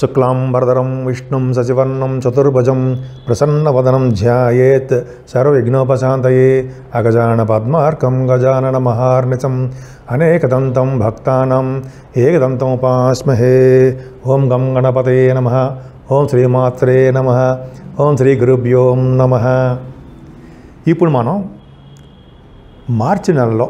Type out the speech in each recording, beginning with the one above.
శుక్లాంబరధరం విష్ణుం సచివర్ణం చతుర్భుజం ప్రసన్నవదనం ధ్యాయేత్ సర్వవిఘ్నోపశాంతయే అగజాన పద్మార్కం గజానన మహార్నిశం అనేకదంతం భక్తానాం ఏకదంతం ఉపాస్మహే ఓం గం గణపతే నమ ఓం శ్రీమాత్రే నమ ఓం శ్రీ గురుభ్యో నమ ఇప్పుడు మనం మార్చి నెలలో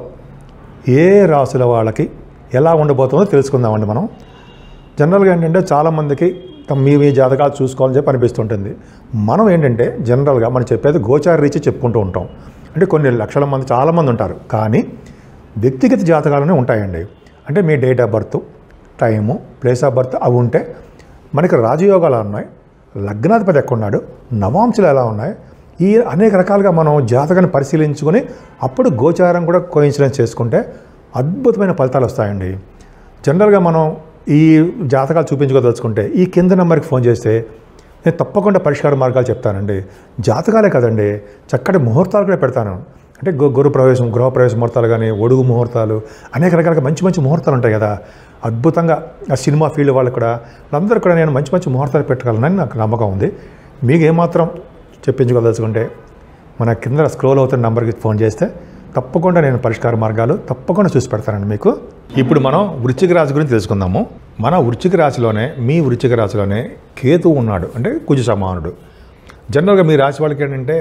ఏ రాసుల వాళ్ళకి ఎలా ఉండబోతుందో తెలుసుకుందామండి మనం జనరల్గా ఏంటంటే చాలామందికి తమ మీ మీ జాతకాలు చూసుకోవాలని చెప్పి అనిపిస్తుంటుంది మనం ఏంటంటే జనరల్గా మనం చెప్పేది గోచార రీచి చెప్పుకుంటూ ఉంటాం అంటే కొన్ని లక్షల మంది చాలామంది ఉంటారు కానీ వ్యక్తిగత జాతకాలనే ఉంటాయండి అంటే మీ date of birth time place of birth అవి ఉంటే మనకి రాజయోగాలు ఉన్నాయి లగ్నాధిపతి ఎక్కడున్నాడు నవాంశలు ఎలా ఉన్నాయి ఈ అనేక రకాలుగా మనం జాతకాన్ని పరిశీలించుకొని అప్పుడు గోచారం కూడా కోయిన్సిడెన్స్ చేసుకుంటే అద్భుతమైన ఫలితాలు వస్తాయండి జనరల్గా మనం ఈ జాతకాలు చూపించుకోదలుచుకుంటే ఈ కింద నెంబర్కి ఫోన్ చేస్తే నేను తప్పకుండా పరిష్కార మార్గాలు చెప్తానండి జాతకాలే కదండి చక్కటి ముహూర్తాలు కూడా పెడతాను అంటే గు గురు ప్రవేశం గృహ ప్రవేశ ముహూర్తాలు కానీ ఒడుగు ముహూర్తాలు అనేక రకాలుగా మంచి మంచి ముహూర్తాలు ఉంటాయి కదా అద్భుతంగా ఆ సినిమా ఫీల్డ్ వాళ్ళకు కూడా అందరూ కూడా నేను మంచి మంచి ముహూర్తాలు పెట్టగలనని నాకు నమ్మకం ఉంది మీకు ఏమాత్రం చెప్పించుకోదలుచుకుంటే మన కింద స్క్రోల్ అవుతున్న నెంబర్కి ఫోన్ చేస్తే తప్పకుండా నేను పరిష్కార మార్గాలు తప్పకుండా చూసి పెడతానండి మీకు ఇప్పుడు మనం వృశ్చిక రాశి గురించి తెలుసుకుందాము మన వృశ్చిక రాశిలోనే మీ వృశ్చిక రాశిలోనే కేతు ఉన్నాడు అంటే కుజ సమానుడు జనరల్గా మీ రాశి వాళ్ళకి ఏంటంటే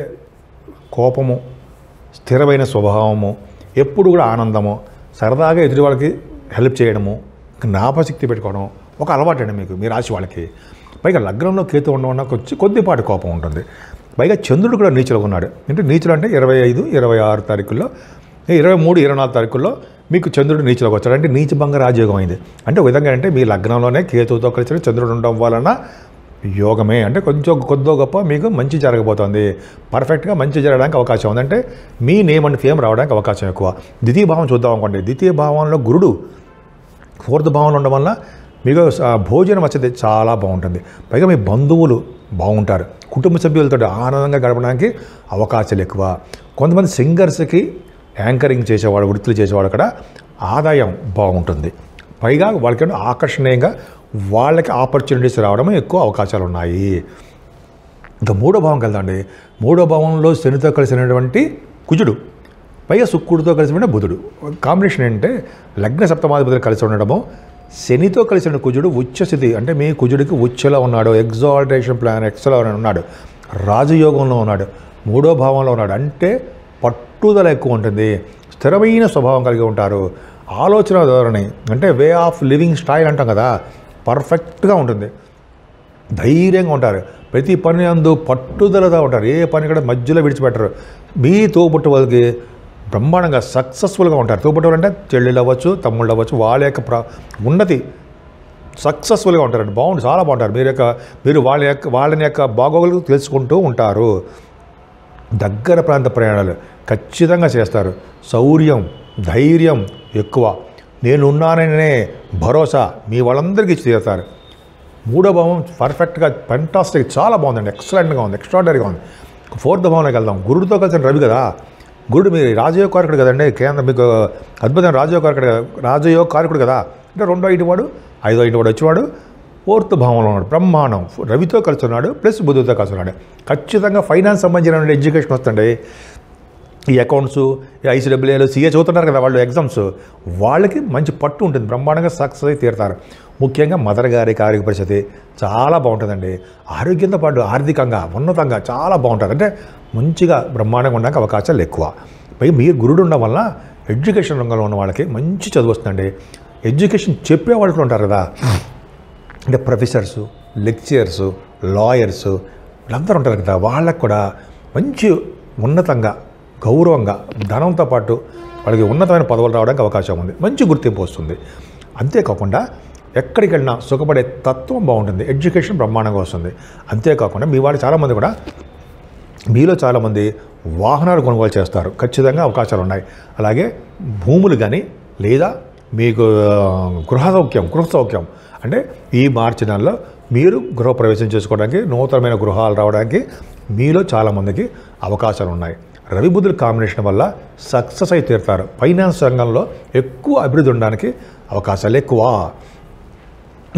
కోపము స్థిరమైన స్వభావము ఎప్పుడు కూడా ఆనందము సరదాగా ఎదుటి వాళ్ళకి హెల్ప్ చేయడము జ్ఞాపశక్తి పెట్టుకోవడం ఒక అలవాటు అండి మీకు మీ రాశి వాళ్ళకి పైగా లగ్నంలో కేతు ఉండడం వల్ల కొద్ది కొద్దిపాటి కోపం ఉంటుంది పైగా చంద్రుడు కూడా నీచులో ఉన్నాడు అంటే నీచులు అంటే ఇరవై ఐదు ఇరవై ఆరు తారీఖుల్లో ఇరవై మూడు ఇరవై నాలుగు తారీఖుల్లో మీకు చంద్రుడు నీచులోకి వచ్చాడు అంటే నీచభంగ రాజయోగం అయింది అంటే ఒక విధంగా అంటే మీ లగ్నంలోనే కేతువుతో కలిసి చంద్రుడు ఉండడం వలన యోగమే అంటే కొంచెం కొద్దో గొప్ప మీకు మంచి జరగబోతోంది పర్ఫెక్ట్గా మంచి జరగడానికి అవకాశం ఉంది అంటే మీ నేమ్ అండ్ ఫేమ్ రావడానికి అవకాశం ఎక్కువ ద్వితీయ భావం చూద్దాం అనుకోండి ద్వితీయ భావంలో గురుడు ఫోర్త్ భావంలో ఉండడం వల్ల మీకు ఆ, భోజనం వచ్చేది చాలా బాగుంటుంది పైగా మీ బంధువులు బాగుంటారు కుటుంబ సభ్యులతో ఆనందంగా గడపడానికి అవకాశాలు ఎక్కువ కొంతమంది సింగర్స్కి యాంకరింగ్ చేసేవాడు వృత్తులు చేసేవాడు కూడా ఆదాయం బాగుంటుంది పైగా వాళ్ళకి ఏంటో ఆకర్షణీయంగా వాళ్ళకి ఆపర్చునిటీస్ రావడం ఎక్కువ అవకాశాలు ఉన్నాయి ఇంకా మూడో భావం కలదండి మూడో భావంలో శనితో కలిసినటువంటి కుజుడు పైగా శుక్రుడితో కలిసి బుధుడు కాంబినేషన్ ఏంటంటే లగ్న సప్తమాధిపతులు కలిసి ఉండడము శనితో కలిసిన కుజుడు ఉచ్చస్థితి అంటే మీ కుజుడికి ఉచ్చలో ఉన్నాడు ఎగ్జాల్టేషన్ ప్లాన్ ఎక్స్లో ఉన్నాడు రాజయోగంలో ఉన్నాడు మూడో భావంలో ఉన్నాడు అంటే పట్టుదల ఎక్కువ ఉంటుంది స్థిరమైన స్వభావం కలిగి ఉంటారు ఆలోచన ధోరణి అంటే వే ఆఫ్ లివింగ్ స్టైల్ అంటాం కదా పర్ఫెక్ట్గా ఉంటుంది ధైర్యంగా ఉంటారు ప్రతి పని అందు పట్టుదలగా ఉంటారు ఏ పని కూడా మధ్యలో విడిచిపెట్టరు మీ తోబుట్టు వాళ్ళకి బ్రహ్మాండంగా సక్సెస్ఫుల్గా ఉంటారు తోబుట్టు వాళ్ళు అంటే చెల్లెళ్ళు అవ్వచ్చు తమ్ముళ్ళు అవ్వచ్చు వాళ్ళ యొక్క ప్ర ఉన్నతి సక్సెస్ఫుల్గా ఉంటారండి బాగుంటుంది చాలా బాగుంటారు మీరు యొక్క మీరు వాళ్ళ యొక్క వాళ్ళని యొక్క బాగోగులు తెలుసుకుంటూ ఉంటారు దగ్గర ప్రాంత ప్రయాణాలు ఖచ్చితంగా చేస్తారు శౌర్యం ధైర్యం ఎక్కువ నేనున్నాననే భరోసా మీ వాళ్ళందరికీ ఇచ్చి తీరుతారు మూడో భావం పర్ఫెక్ట్గా ఫెంటాస్టిక్ చాలా బాగుందండి ఎక్సలెంట్గా ఉంది ఎక్స్ట్రాడనరీగా ఉంది ఫోర్త్ భావంలోకి వెళ్దాం గురుడితో కలిసిన రవి కదా గురుడు మీ రాజయోగ కారకుడు కదండి కేంద్ర మీకు అద్భుతమైన రాజయోగ కారకుడు కదా రాజయోగ కారకుడు కదా అంటే రెండో ఇంటి వాడు ఐదో ఇంటి వాడు వచ్చివాడు ఫోర్త్ భావంలో ఉన్నాడు బ్రహ్మాండం రవితో కలిసి ఉన్నాడు ప్లస్ బుధుడితో కలిసి ఉన్నాడు ఖచ్చితంగా ఫైనాన్స్ సంబంధించిన ఎడ్యుకేషన్ వస్తుంది ఈ అకౌంట్స్ ఈ ఐసీడబ్ల్యూఏలు సీఏ చదువుతున్నారు కదా వాళ్ళు ఎగ్జామ్స్ వాళ్ళకి మంచి పట్టు ఉంటుంది బ్రహ్మాండంగా సక్సెస్ అయి తీరుతారు ముఖ్యంగా మదర్ గారికి ఆరోగ్య పరిస్థితి చాలా బాగుంటుందండి ఆరోగ్యంతో పాటు ఆర్థికంగా ఉన్నతంగా చాలా బాగుంటుంది అంటే మంచిగా బ్రహ్మాండంగా ఉండడానికి అవకాశాలు ఎక్కువ పైగా మీరు గురుడు ఉండడం వల్ల ఎడ్యుకేషన్ రంగంలో ఉన్న వాళ్ళకి మంచి చదువు వస్తుందండి ఎడ్యుకేషన్ చెప్పే వాళ్ళు కూడా ఉంటారు కదా అంటే ప్రొఫెసర్స్ లెక్చరర్స్ లాయర్స్ వీళ్ళందరూ ఉంటారు కదా వాళ్ళకు కూడా మంచి ఉన్నతంగా గౌరవంగా ధనంతో పాటు వాళ్ళకి ఉన్నతమైన పదవులు రావడానికి అవకాశం ఉంది మంచి గుర్తింపు వస్తుంది అంతేకాకుండా ఎక్కడికి వెళ్ళినా సుఖపడే తత్వం బాగుంటుంది ఎడ్యుకేషన్ బ్రహ్మాండంగా వస్తుంది అంతేకాకుండా మీ వాళ్ళు చాలామంది కూడా మీలో చాలామంది వాహనాలు కొనుగోలు చేస్తారు ఖచ్చితంగా అవకాశాలు ఉన్నాయి అలాగే భూములు కానీ లేదా మీకు ఆ, గృహ సౌఖ్యం గృహ సౌఖ్యం అంటే ఈ మార్చి నెలలో మీరు గృహప్రవేశం చేసుకోవడానికి నూతనమైన గృహాలు రావడానికి మీలో చాలామందికి అవకాశాలు ఉన్నాయి రవి బుద్ధుల కాంబినేషన్ వల్ల సక్సెస్ అయి తీరుతారు ఫైనాన్స్ రంగంలో ఎక్కువ అభివృద్ధి ఉండడానికి అవకాశాలు ఎక్కువ ఇంకా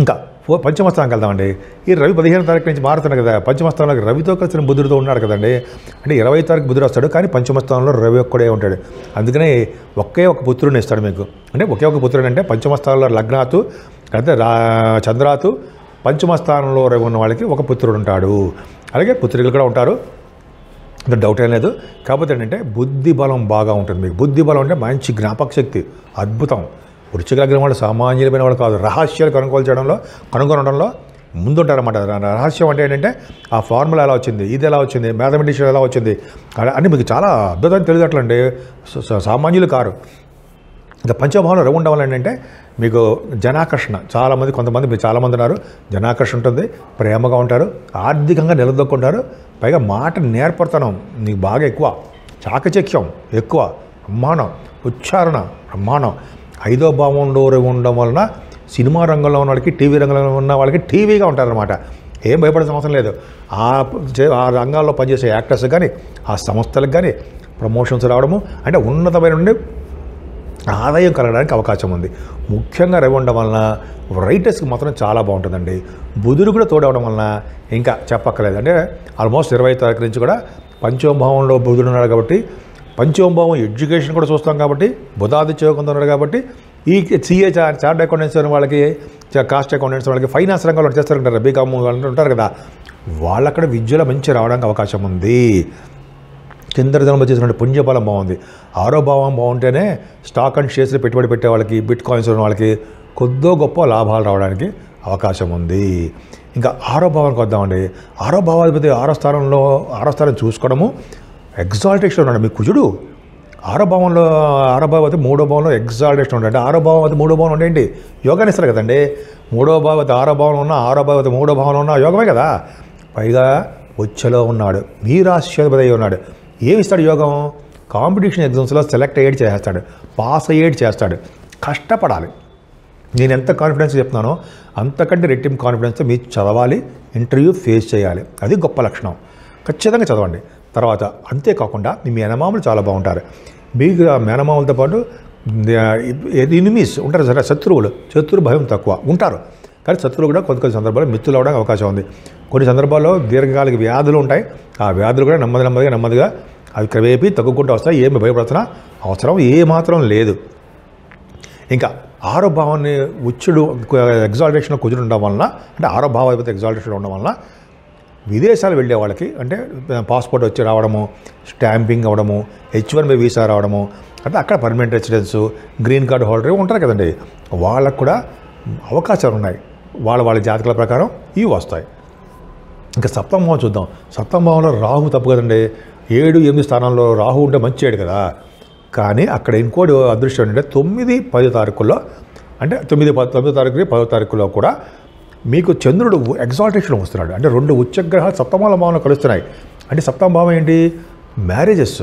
ఫో పంచమస్థానంకి వెళ్దామండి ఈ రవి పదిహేను తారీఖు నుంచి మారుతున్నాడు కదా పంచమస్థానంలోకి రవితో కలిసిన బుధుడితో ఉన్నాడు కదండి అంటే ఇరవై తారీఖు బుధుడు వస్తాడు కానీ పంచమస్థానంలో రవి ఒక్కడే ఉంటాడు అందుకనే ఒకే ఒక పుత్రుడిని ఇస్తాడు మీకు అంటే ఒకే ఒక పుత్రుడు అంటే పంచమస్థానంలో లగ్నాతు అంటే రా చంద్రాతు పంచమస్థానంలో రవి ఉన్న వాళ్ళకి ఒక పుత్రుడు ఉంటాడు అలాగే పుత్రికలు కూడా ఉంటారు ఇంత డౌట్ ఏం లేదు కాకపోతే ఏంటంటే బుద్ధి బలం బాగా ఉంటుంది మీకు బుద్ధి బలం అంటే మంచి జ్ఞాపక శక్తి అద్భుతం వృచ్చిక లగ్నం వాళ్ళు సామాన్యులమైన వాళ్ళు కాదు రహస్యాలు కనుగోలు చేయడంలో కనుగొనడంలో ముందుంటారన్నమాట ర- రహస్యం అంటే ఏంటంటే ఆ ఫార్ములా ఎలా వచ్చింది ఇది ఎలా వచ్చింది మ్యాథమెటిక్స్ ఎలా వచ్చింది అలా- అని మీకు చాలా అద్భుతం తెలియదట్లండి స- స- సామాన్యులు కారు ఇంకా పంచభావంలో రవి ఉండడం వల్ల ఏంటంటే మీకు జనాకర్షణ చాలామంది కొంతమంది మీరు చాలామంది ఉన్నారు జనాకర్షణ ఉంటుంది ప్రేమగా ఉంటారు ఆర్థికంగా నిలదొక్కుంటారు పైగా మాట నేర్పడతనం నీకు బాగా ఎక్కువ చాకచక్యం ఎక్కువ బ్రహ్మాండం ఉచ్చారణ బ్రహ్మాండం ఐదో భావంలో రవి ఉండడం వలన సినిమా రంగంలో ఉన్న వాళ్ళకి టీవీ రంగంలో ఉన్న వాళ్ళకి టీవీగా ఉంటారనమాట ఏం భయపడాల్సిన అవసరం లేదు ఆ చే- ఆ రంగాల్లో పనిచేసే యాక్టర్స్ కానీ ఆ సంస్థలకు కానీ ప్రమోషన్స్ రావడము అంటే ఉన్నతమైన నుండి ఆదాయం కలగడానికి అవకాశం ఉంది ముఖ్యంగా రవి ఉండడం వలన రైటర్స్కి మాత్రం చాలా బాగుంటుందండి బుధుడు కూడా తోడవడం వలన ఇంకా చెప్పక్కర్లేదు అంటే ఆల్మోస్ట్ ఇరవై తారీఖు నుంచి కూడా పంచోభావంలో బుధుడు ఉన్నాడు కాబట్టి పంచోభావం ఎడ్యుకేషన్ కూడా చూస్తాం కాబట్టి బుధాదిత్య యోగంతో ఉన్నాడు కాబట్టి ఈ సిఏ చార్ట్ అకౌంటెంట్స్ అనే వాళ్ళకి చా- కాస్ట్ అకౌంటెంట్స్ వాళ్ళకి ఫైనాన్స్ రంగంలో చేస్తారంటారు బీకామ్ వాళ్ళు ఉంటారు కదా వాళ్ళక్కడ విద్యలో మంచి రావడానికి అవకాశం ఉంది చంద్రజన్మ చేసినటువంటి పుణ్యబలం బాగుంది ఆరో భావం బాగుంటేనే స్టాక్ అండ్ షేర్స్లో పెట్టుబడి పెట్టే వాళ్ళకి బిట్ కాయిన్స్ ఉన్న వాళ్ళకి కొద్దో గొప్ప లాభాలు రావడానికి అవకాశం ఉంది ఇంకా ఆరో భావానికి వద్దామండి ఆరో భావాధిపతి ఆరో స్థానంలో ఆరో స్థానం చూసుకోవడము ఎగ్జాల్టేషన్ ఉన్నాడు మీ కుజుడు ఆరో భావంలో ఆరో భావతి మూడో భావంలో ఎగ్జాల్టేషన్ ఉంటాడు అంటే ఆరో భావతి మూడో భావం అంటే ఏంటి యోగాన్ని ఇస్తారు కదండి మూడో భావతి ఆరో భావంలో ఉన్న ఆరో భావతి మూడో భావంలో ఉన్న యోగమే కదా పైగా వచ్చలో ఉన్నాడు మీ రాష్ట్రాధిపతి అయి ఉన్నాడు ఏమి ఇస్తాడు యోగం కాంపిటీషన్ ఎగ్జామ్స్లో సెలెక్ట్ అయ్యేది చేస్తాడు పాస్ అయ్యేది చేస్తాడు కష్టపడాలి నేను ఎంత కాన్ఫిడెన్స్ చెప్తున్నానో అంతకంటే రెట్టింపు కాన్ఫిడెన్స్తో మీరు చదవాలి ఇంటర్వ్యూ ఫేస్ చేయాలి అది గొప్ప లక్షణం ఖచ్చితంగా చదవండి తర్వాత అంతేకాకుండా మీ మేనమామలు చాలా బాగుంటారు మీకు ఆ మేనమామలతో పాటు ఎనిమీస్ ఉంటారు సరే శత్రువులు శత్రు భయం తక్కువ ఉంటారు కానీ శత్రువులు కూడా కొన్ని కొన్ని సందర్భాల్లో మిత్రులు అవడానికి అవకాశం ఉంది కొన్ని సందర్భాల్లో దీర్ఘకాలిక వ్యాధులు ఉంటాయి ఆ వ్యాధులు కూడా నెమ్మది నెమ్మదిగా నెమ్మదిగా అవి క్రమేపీ తగ్గుకుంటూ వస్తాయి ఏమి భయపడుతున్నా అవసరం ఏ మాత్రం లేదు ఇంకా ఆరో భావాన్ని ఉచ్చుడు ఎగ్జాల్టేషన్ కుజుడు ఉండడం వలన అంటే ఆరో భావాధిపతి ఎగ్జాల్టేషన్ ఉండడం వలన విదేశాలు వెళ్ళే వాళ్ళకి అంటే పాస్పోర్ట్ వచ్చి రావడము స్టాంపింగ్ అవ్వడము హెచ్ వన్ బై వీసా రావడము అంటే అక్కడ permanent residence green card holder ఉంటారు కదండి వాళ్ళకు కూడా అవకాశాలు ఉన్నాయి వాళ్ళ వాళ్ళ జాతకాల ప్రకారం ఇవి వస్తాయి ఇంకా సప్తమభావం చూద్దాం సప్తమభావంలో రాహు తప్పు కదండి ఏడు ఎనిమిది స్థానాల్లో రాహు ఉంటే మంచి ఏడు కదా కానీ అక్కడ ఇంకోటి అదృష్టం ఏంటంటే తొమ్మిది పది తారీఖుల్లో అంటే తొమ్మిది పది తొమ్మిది తారీఖు పదో తారీఖులో కూడా మీకు చంద్రుడు ఎగ్జాల్టేషన్ వస్తున్నాడు అంటే రెండు ఉచ్చగ్రహాలు సప్తమాల భావంలో కలుస్తున్నాయి అంటే సప్తమ భావం ఏంటి మ్యారేజెస్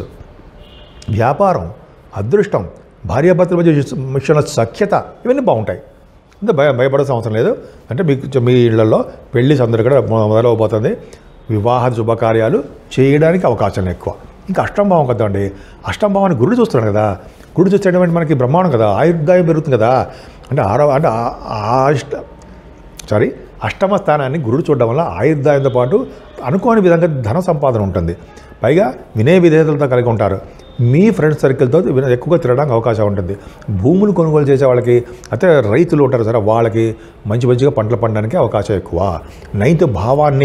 వ్యాపారం అదృష్టం భార్యాభర్తల మధ్య విషయంలో సఖ్యత ఇవన్నీ బాగుంటాయి అంటే భయ భయపడాల్సిన అవసరం లేదు అంటే మీకు చ- మీ ఇళ్లలో పెళ్లి సందడి కూడా మొ- మొదలవబోతుంది వివాహ శుభకార్యాలు చేయడానికి అవకాశం ఎక్కువ ఇంకా అష్టం భావం కదా అండి అష్టం భావాన్ని గురుడు చూస్తున్నాడు కదా గురుడు చూసేయడం అంటే మనకి బ్రహ్మాండం కదా ఆయుర్దాయం పెరుగుతుంది కదా అంటే ఆరో అంటే ఆ- ఆ అష్ట సారీ అష్టమ స్థానాన్ని గురుడు చూడడం వల్ల ఆయుర్దాయంతో పాటు అనుకోని విధంగా ధన సంపాదన ఉంటుంది పైగా వినయ విధేయతలతో కలిగి ఉంటారు మీ ఫ్రెండ్ సర్కిల్తో విన- ఎక్కువగా తిరగడానికి అవకాశం ఉంటుంది భూములు కొనుగోలు చేసే వాళ్ళకి అయితే రైతులు ఉంటారు సరే వాళ్ళకి మంచి మంచిగా పంటలు పండడానికి అవకాశం ఎక్కువ నైన్త్ భావాన్ని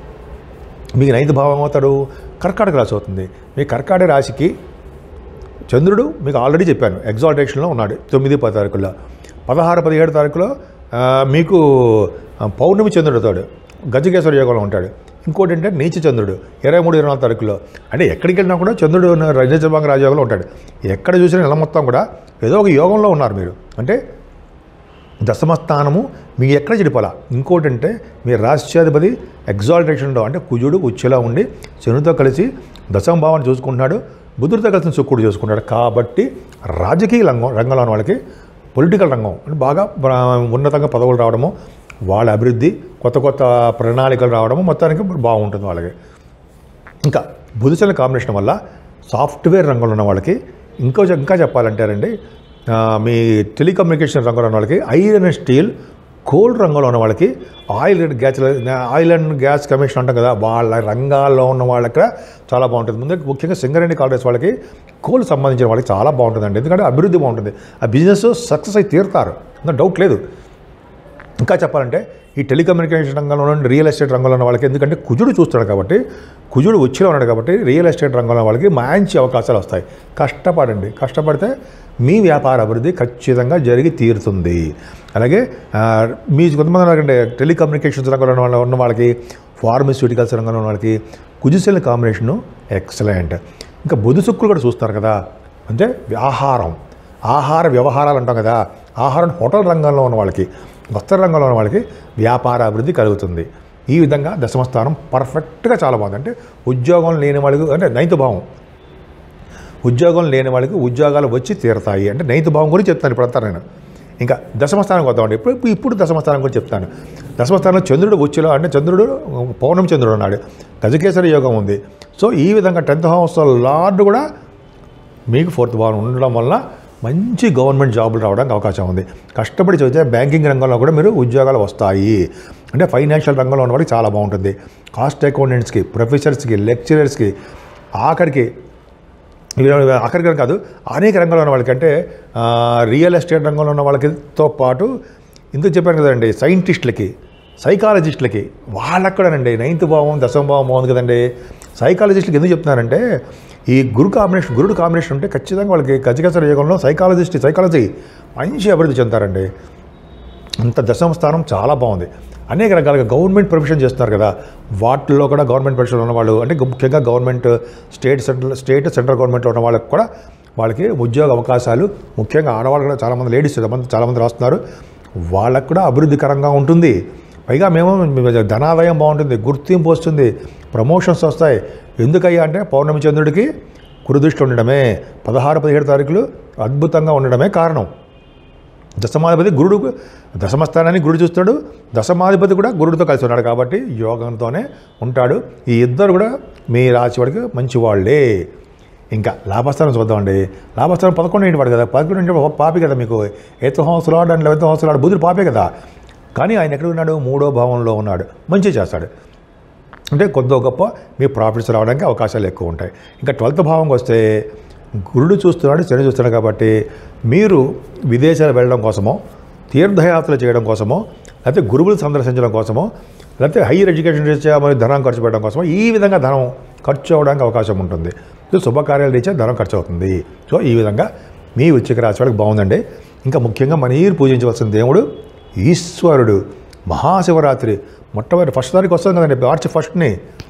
మీకు నైన్త్ భావం అవుతాడు కర్కాటక రాశి అవుతుంది మీ కర్కాటక రాశికి చంద్రుడు మీకు ఆల్రెడీ చెప్పాను ఎగ్జాల్టేషన్లో ఉన్నాడు తొమ్మిది పది తారీఖుల్లో పదహారు పదిహేడు తారీఖులో ఆ, మీకు ఆ, పౌర్ణమి చంద్రుడు అవుతాడు గజకేశ్వర యోగంలో ఉంటాడు ఇంకోటి అంటే నీచ చంద్రుడు ఇరవై మూడు ఇరవై నాలుగు తారీఖులో అంటే ఎక్కడికి వెళ్ళినా కూడా చంద్రుడు రజతభంగ రాజయోగంలో ఉంటాడు ఎక్కడ చూసినా నెల మొత్తం కూడా ఏదో ఒక యోగంలో ఉన్నారు మీరు అంటే దశమస్థానము మీ ఎక్కడ చెడిపోలా ఇంకోటి అంటే మీ రాష్ట్రాధిపతి ఎగ్జాల్టేషన్లో అంటే కుజుడు ఉచ్చులా ఉండి శనితో కలిసి దశమ భావాన్ని చూసుకుంటున్నాడు బుధుడితో కలిసి శుక్రుడు చూసుకుంటాడు కాబట్టి రాజకీయ రంగం రంగంలో ఉన్న వాళ్ళకి పొలిటికల్ రంగం అంటే బాగా బ- ఉన్నతంగా పదవులు రావడము వాళ్ళ అభివృద్ధి కొత్త కొత్త ప్రణాళికలు రావడము మొత్తానికి బాగుంటుంది వాళ్ళకి ఇంకా బుధుచల కాంబినేషన్ వల్ల సాఫ్ట్వేర్ రంగంలో ఉన్న వాళ్ళకి ఇంకో ఇంకా చెప్పాలంటారండి ఆ, మీ టెలికమ్యూనికేషన్ రంగంలో ఉన్న వాళ్ళకి ఐరన్ అండ్ స్టీల్ కోల్ రంగంలో ఉన్న వాళ్ళకి oil and gas oil and gas commission అంటాం కదా వాళ్ళ రంగాల్లో ఉన్న వాళ్ళకి చాలా బాగుంటుంది ముందు ముఖ్యంగా సింగరేణి కాలేజ్ వాళ్ళకి కోల్ సంబంధించిన వాళ్ళకి చాలా బాగుంటుందండి ఎందుకంటే అభివృద్ధి బాగుంటుంది ఆ బిజినెస్ సక్సెస్ అయి తీరుతారు ఇంకా డౌట్ లేదు ఇంకా చెప్పాలంటే ఈ టెలికమ్యూనికేషన్ రంగంలో ఉన్న రియల్ ఎస్టేట్ రంగంలో ఉన్న వాళ్ళకి ఎందుకంటే కుజుడు చూస్తున్నాడు కాబట్టి కుజుడు వచ్చిలో ఉన్నాడు కాబట్టి రియల్ ఎస్టేట్ రంగంలో ఉన్న వాళ్ళకి మంచి అవకాశాలు వస్తాయి కష్టపడండి కష్టపడితే మీ వ్యాపార అభివృద్ధి ఖచ్చితంగా జరిగి తీరుతుంది అలాగే ఆ, మీ కొంతమంది ఉన్నారంటే టెలికమ్యూనికేషన్స్ రంగంలో ఉన్న వాళ్ళ- ఉన్న వాళ్ళకి ఫార్మస్యూటికల్స్ రంగంలో ఉన్న వాళ్ళకి కుజుశల కాంబినేషను ఎక్సలెంట్ ఇంకా బుధు శుక్రులు కూడా చూస్తారు కదా అంటే ఆహారం ఆహార వ్యవహారాలు అంటాం కదా ఆహారం హోటల్ రంగంలో ఉన్న వాళ్ళకి వస్త్ర రంగంలో ఉన్న వాళ్ళకి వ్యాపార అభివృద్ధి కలుగుతుంది ఈ విధంగా దశమస్థానం పర్ఫెక్ట్గా చాలా బాగుంది అంటే ఉద్యోగం లేని వాళ్ళకి అంటే నైన్త్ భావం ఉద్యోగం లేని వాళ్ళకి ఉద్యోగాలు వచ్చి తీరతాయి అంటే నైన్త్ భావం గురించి చెప్తాను ఇప్పుడు అంతా నేను ఇంకా దశమస్థానం వద్దామండి ఇప్పుడు ఇప్పుడు- ఇప్పుడు దశమస్థానం గురించి చెప్తాను దశమస్థానంలో చంద్రుడు వచ్చిలో అంటే చంద్రుడు పౌర్ణమి చంద్రుడు ఉన్నాడు గజకేసరి యోగం ఉంది సో ఈ విధంగా టెన్త్ హౌస్ లార్డ్ కూడా మీకు ఫోర్త్ భావన ఉండడం వల్ల మంచి గవర్నమెంట్ జాబులు రావడానికి అవకాశం ఉంది కష్టపడి చదివితే బ్యాంకింగ్ రంగంలో కూడా మీరు ఉద్యోగాలు వస్తాయి అంటే ఫైనాన్షియల్ రంగంలో ఉన్న వాళ్ళకి చాలా బాగుంటుంది కాస్ట్ అకౌంటెంట్స్కి ప్రొఫెసర్స్కి లెక్చరర్స్కి ఆఖరికి ఇవి ఆఖరికి కాదు అనేక రంగంలో ఉన్న వాళ్ళకి అంటే ఆ, రియల్ ఎస్టేట్ రంగంలో ఉన్న వాళ్ళకితో పాటు ఇందుకు చెప్పాను కదండి సైంటిస్టులకి సైకాలజిస్టులకి వాళ్ళకి కూడానండి నైన్త్ భావం దశమ భావం బాగుంది కదండి సైకాలజిస్టులకి ఎందుకు చెప్తున్నారంటే ఈ గురు కాంబినేషన్ గురుడు కాంబినేషన్ ఉంటే ఖచ్చితంగా వాళ్ళకి గజగజర యుగంలో సైకాలజిస్ట్ సైకాలజీ మంచి అభివృద్ధి చెందుతారండి అంత దశమ స్థానం చాలా బాగుంది అనేక రకాలుగా గవర్నమెంట్ ప్రొఫెషన్ చేస్తున్నారు కదా వాటిల్లో కూడా గవర్నమెంట్ ప్రొఫెషన్ ఉన్న వాళ్ళు అంటే ముఖ్యంగా government state central state central గవర్నమెంట్లో ఉన్న వాళ్ళకి కూడా వాళ్ళకి ఉద్యోగ అవకాశాలు ముఖ్యంగా ఆడవాళ్ళు కూడా చాలామంది లేడీస్ చాలామంది చాలామంది రాస్తున్నారు వాళ్ళకు కూడా అభివృద్ధికరంగా ఉంటుంది పైగా మేము ధనాదాయం బాగుంటుంది గుర్తింపు వస్తుంది ప్రమోషన్స్ వస్తాయి ఎందుకయ్యా అంటే పౌర్ణమి చంద్రుడికి కురుదృష్టి ఉండడమే పదహారు పదిహేడు తారీఖులు అద్భుతంగా ఉండడమే కారణం దశమాధిపతి గురుడు దశమస్థానాన్ని గురుడు చూస్తాడు దశమాధిపతి కూడా గురుడితో కలిసి ఉన్నాడు కాబట్టి యోగంతోనే ఉంటాడు ఈ ఇద్దరు కూడా మీ రాశి వాడికి మంచి వాళ్ళే ఇంకా లాభస్థానం చూద్దామండి లాభస్థానం పదకొండు ఇంటి వాడు కదా పదకొండు ఇంటి వాడు పాపి కదా మీకు ఎత్తు హంసలాడు అండ్ లెవెత్ హంసలాడు బుధుడు పాపే కదా కానీ ఆయన ఎక్కడ ఉన్నాడు మూడో భావంలో ఉన్నాడు మంచి చేస్తాడు అంటే కొద్దో గొప్ప మీ ప్రాఫిట్స్ రావడానికి అవకాశాలు ఎక్కువ ఉంటాయి ఇంకా ట్వెల్త్ భావంకి వస్తే గురుడు చూస్తున్నాడు శని చూస్తున్నాడు కాబట్టి మీరు విదేశాలు వెళ్ళడం కోసమో తీర్థయాత్రలు చేయడం కోసమో లేకపోతే గురువులు సందర్శించడం కోసమో లేకపోతే హైయర్ ఎడ్యుకేషన్ రీత్యా మరి ధనం ఖర్చు పెట్టడం కోసమో ఈ విధంగా ధనం ఖర్చు అవ్వడానికి అవకాశం ఉంటుంది సో శుభకార్యాలు రీత్యా ధనం ఖర్చు అవుతుంది సో ఈ విధంగా మీ వృశ్చిక రాశి వాళ్ళకి బాగుందండి ఇంకా ముఖ్యంగా మనీరు పూజించవలసిన దేవుడు ఈశ్వరుడు మహాశివరాత్రి మొట్టమొదటి ఫస్ట్ తారీఖు వస్తుంది కదండి మార్చి ఫస్ట్ని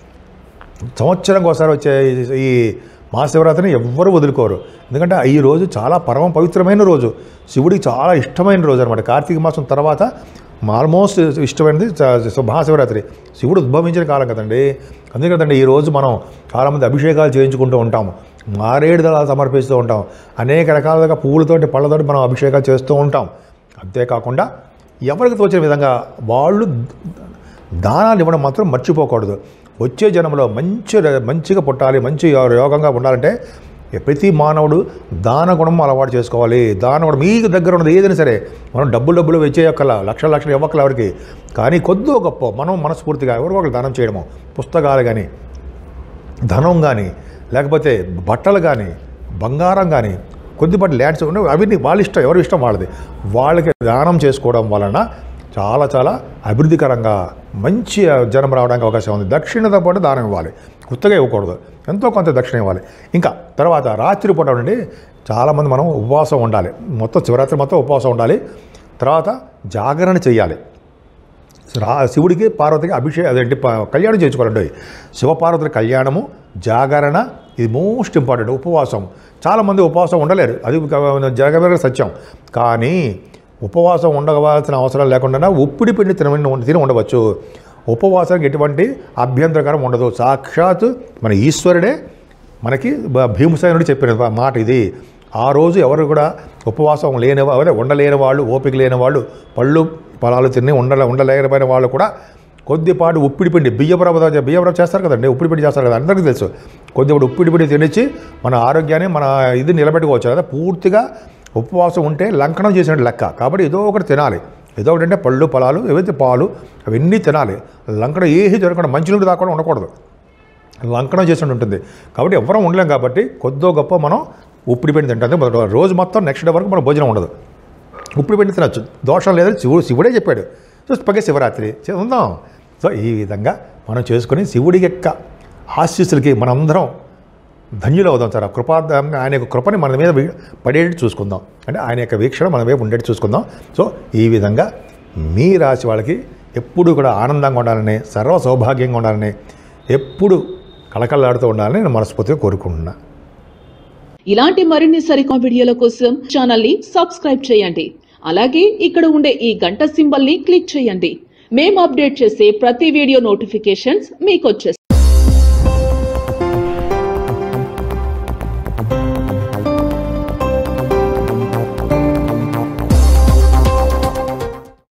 సంవత్సరంకి ఒకసారి వచ్చే ఈ- ఈ మహాశివరాత్రిని ఎవ్వరూ వదులుకోరు ఎందుకంటే ఈ రోజు చాలా పరమ పవిత్రమైన రోజు శివుడికి చాలా ఇష్టమైన రోజు అనమాట కార్తీక మాసం తర్వాత ఆల్మోస్ట్ ఇష్టమైనది చ- మహాశివరాత్రి శివుడు ఉద్భవించిన కాలం కదండి అందుకే కదండి ఈ రోజు మనం చాలామంది అభిషేకాలు చేయించుకుంటూ ఉంటాం మారేడు దళాలు సమర్పిస్తూ ఉంటాం అనేక రకాలుగా పువ్వులతోటి పళ్ళతోటి మనం అభిషేకాలు చేస్తూ ఉంటాం అంతేకాకుండా ఎవరికి తోచిన విధంగా వాళ్ళు దానాలు ఇవ్వడం మాత్రం మర్చిపోకూడదు వచ్చే జన్మలో మంచి మంచిగా పుట్టాలి మంచి యోగంగా ఉండాలంటే ప్రతి మానవుడు దాన గుణం అలవాటు చేసుకోవాలి దాన గుణం మీకు దగ్గర ఉన్నది ఏదైనా సరే మనం డబ్బులు డబ్బులు వెచ్చేయక్కల లక్షల లక్షలు ఇవ్వక్కల ఎవరికి కానీ కొద్దో గొప్ప మనం మనస్ఫూర్తిగా ఎవరో ఒకరు దానం చేయడము పుస్తకాలు కానీ ధనం కానీ లేకపోతే బట్టలు కానీ బంగారం కానీ కొద్దిపాటి ల్యాండ్స్ ఉన్నాయి అవి వాళ్ళ ఇష్టం ఎవరి ఇష్టం వాళ్ళది వాళ్ళకి దానం చేసుకోవడం వలన చాలా చాలా అభివృద్ధికరంగా మంచి జనం రావడానికి అవకాశం ఉంది దక్షిణతో పాటు దానం ఇవ్వాలి కొత్తగా ఇవ్వకూడదు ఎంతో కొంత దక్షిణ ఇవ్వాలి ఇంకా తర్వాత రాత్రి పూట ఉండండి చాలామంది మనం ఉపవాసం ఉండాలి మొత్తం శివరాత్రి మొత్తం ఉపవాసం ఉండాలి తర్వాత జాగరణ చేయాలి రా శివుడికి పార్వతికి అభిషేకం అదేంటి ప- కళ్యాణం చేయించుకోవాలండి శివపార్వతుల కళ్యాణము జాగరణ ఇది మోస్ట్ ఇంపార్టెంట్ ఉపవాసం చాలామంది ఉపవాసం ఉండలేరు అది జరగబెరగ సత్యం కానీ ఉపవాసం ఉండవలసిన అవసరం లేకుండా ఉప్పిడి పిండి తిన తిని ఉండవచ్చు ఉపవాసానికి ఎటువంటి అభ్యంతరకరం ఉండదు సాక్షాత్ మన ఈశ్వరుడే మనకి బ- భీమసేనుడు చెప్పిన వా- మాట ఇది ఆ రోజు ఎవరు కూడా ఉపవాసం లేని వా- అదే ఉండలేని వాళ్ళు ఓపిక లేని వాళ్ళు పళ్ళు పొలాలు తిని ఉండలే ఉండలేకపోయిన వాళ్ళు కూడా కొద్దిపాటు ఉప్పిడి పిండి బియ్యపురవ బియ్యపురవ చేస్తారు కదండి ఉప్పిడి పిండి చేస్తారు కదా అందరికీ తెలుసు కొద్దిపాటు ఉప్పిడి పిండి తినిచ్చి మన ఆరోగ్యాన్ని మన ఇది నిలబెట్టుకోవచ్చు కదా పూర్తిగా ఉపవాసం ఉంటే లంకనం చేసినట్టు లెక్క కాబట్టి ఏదో ఒకటి తినాలి ఏదో ఒకటంటే పళ్ళు పొలాలు ఏవైతే పాలు అవన్నీ తినాలి లంకడ ఏది తినకుండా మంచినీళ్ళు దాకుండా ఉండకూడదు లంకనం చేసి ఉంటుంది కాబట్టి ఎవరం ఉండలేం కాబట్టి కొద్దో గొప్ప మనం ఉప్పుడు పిండి తింటాం మొదటి రోజు మొత్తం నెక్స్ట్ డే వరకు మన భోజనం ఉండదు ఉప్పుడు పిండి తినచ్చు దోషం లేదని శివుడు శివుడే చెప్పాడు సో పగే శివరాత్రి చే- ఉందాం సో ఈ విధంగా మనం చేసుకొని శివుడి యొక్క ఆశీస్సులకి మనందరం ధన్యులు అవుదాం సార్ ఆ కృపా ఆయన యొక్క కృపని మన మీద వీ- పడేటట్టు చూసుకుందాం అంటే ఆయన యొక్క వీక్షణ మన వైపు ఉండేట్టు చూసుకుందాం సో ఈ విధంగా మీ రాశి వాళ్ళకి ఎప్పుడు కూడా ఆనందంగా ఉండాలని సర్వ సౌభాగ్యంగా ఉండాలని ఎప్పుడు కళకళలాడుతూ ఉండాలని నేను మనస్ఫూర్తిగా కోరుకుంటున్నా ఇలాంటి మరిన్ని సరికొత్త వీడియోల కోసం ఛానల్ ని సబ్స్క్రైబ్ చేయండి అలాగే ఇక్కడ ఉండే ఈ గంట సింబల్ ని క్లిక్ చేయండి మేము అప్డేట్ చేసే ప్రతి వీడియో నోటిఫికేషన్స్ మీకు